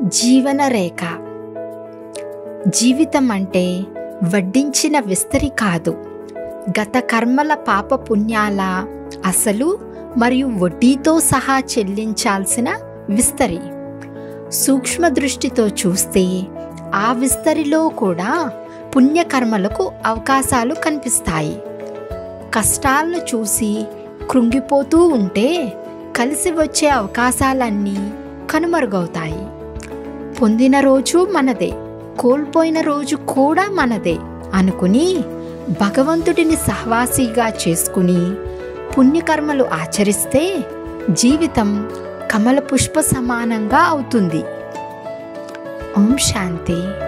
జీవన రేఖ జీవితం అంటే వడ్డించిన విస్తరి కాదు గత కర్మల పాప పుణ్యాల అసలు మరియు వడ్డీతో సహా చెల్లించాల్సిన విస్తరి సూక్ష్మ దృష్టితో చూస్తే ఆ విస్తరిలో కూడా పుణ్యకర్మలకు అవకాశాలు కనిపిస్తాయి కష్టాలను చూసి కృంగిపోతూ ఉంటే కలిసి వచ్చే అవకాశాలన్నీ కనుమరుగవుతాయి పొందిన రోజు మనదే కోల్పోయిన రోజు కూడా మనదే అనుకుని భగవంతుడిని సహవాసిగా చేసుకుని పుణ్యకర్మలు ఆచరిస్తే జీవితం కమల పుష్ప సమానంగా అవుతుంది ఓం శాంతి